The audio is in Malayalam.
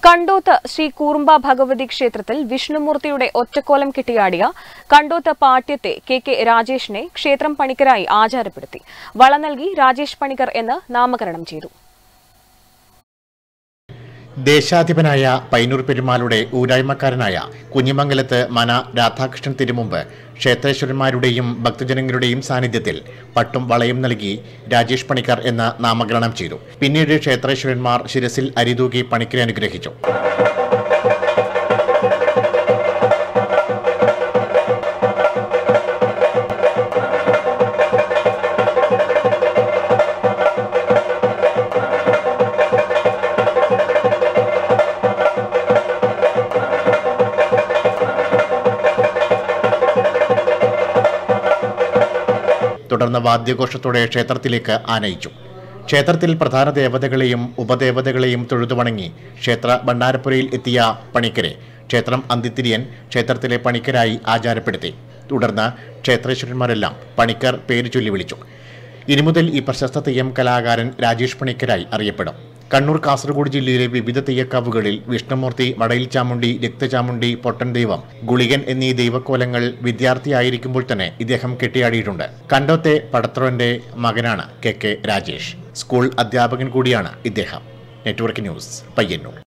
കണ്ടോത്ത് ശ്രീ കൂറുമ്പ ഭഗവതി ക്ഷേത്രത്തിൽ വിഷ്ണുമൂർത്തിയുടെ ഒറ്റക്കോലം കെട്ടിയാടിയ കണ്ടോത്ത് പാട്യത്തെ കെ കെ രാജേഷിനെ ക്ഷേത്രം പണിക്കരായി ആചാരപ്പെടുത്തി വള നൽകി രാജേഷ് പണിക്കർ എന്ന് നാമകരണം ചെയ്തു ദേശാധിപനായ പൈനൂർ പെരുമാളുടെ ഊരായ്മക്കാരനായ കുഞ്ഞിമംഗലത്ത് മന രാധാകൃഷ്ണൻ തിരുമുമ്പ് ക്ഷേത്രേശ്വരന്മാരുടെയും ഭക്തജനങ്ങളുടെയും സാന്നിധ്യത്തിൽ പട്ടും വളയും നൽകി രാജേഷ് പണിക്കർ എന്ന് നാമകരണം ചെയ്തു പിന്നീട് ക്ഷേത്രേശ്വരന്മാർ ശിരസിൽ അരിതൂകി പണിക്കരെ അനുഗ്രഹിച്ചു തുടർന്ന് വാദ്യഘോഷത്തോടെ ക്ഷേത്രത്തിലേക്ക് ആനയിച്ചു ക്ഷേത്രത്തിൽ പ്രധാന ദേവതകളെയും ഉപദേവതകളെയും തൊഴുതു വണങ്ങി ക്ഷേത്ര ഭണ്ഡാരപ്പുരയിൽ എത്തിയ പണിക്കരെ ക്ഷേത്രം അന്തിത്തിരിയൻ ക്ഷേത്രത്തിലെ പണിക്കരായി ആചാരപ്പെടുത്തി തുടർന്ന് ക്ഷേത്രേശ്വരന്മാരെല്ലാം പണിക്കർ പേര് ചൊല്ലി വിളിച്ചു ഇനി മുതൽ ഈ പ്രശസ്ത തെയ്യം കലാകാരൻ രാജേഷ് പണിക്കരായി അറിയപ്പെടും കണ്ണൂർ കാസർഗോഡ് ജില്ലയിലെ വിവിധ തെയ്യക്കാവുകളിൽ വിഷ്ണുമൂർത്തി മടയിൽ ചാമുണ്ടി രക്തചാമുണ്ടി പൊട്ടൻ ദൈവം ഗുളികൻ എന്നീ ദൈവക്കോലങ്ങൾ വിദ്യാർത്ഥിയായിരിക്കുമ്പോൾ തന്നെ ഇദ്ദേഹം കെട്ടിയാടിയിട്ടുണ്ട് കണ്ടോത്തെ പടത്രവന്റെ മകനാണ് കെ കെ രാജേഷ് സ്കൂൾ അധ്യാപകൻ കൂടിയാണ് ഇദ്ദേഹം നെറ്റ്വർക്ക് ന്യൂസ് പയ്യന്നൂർ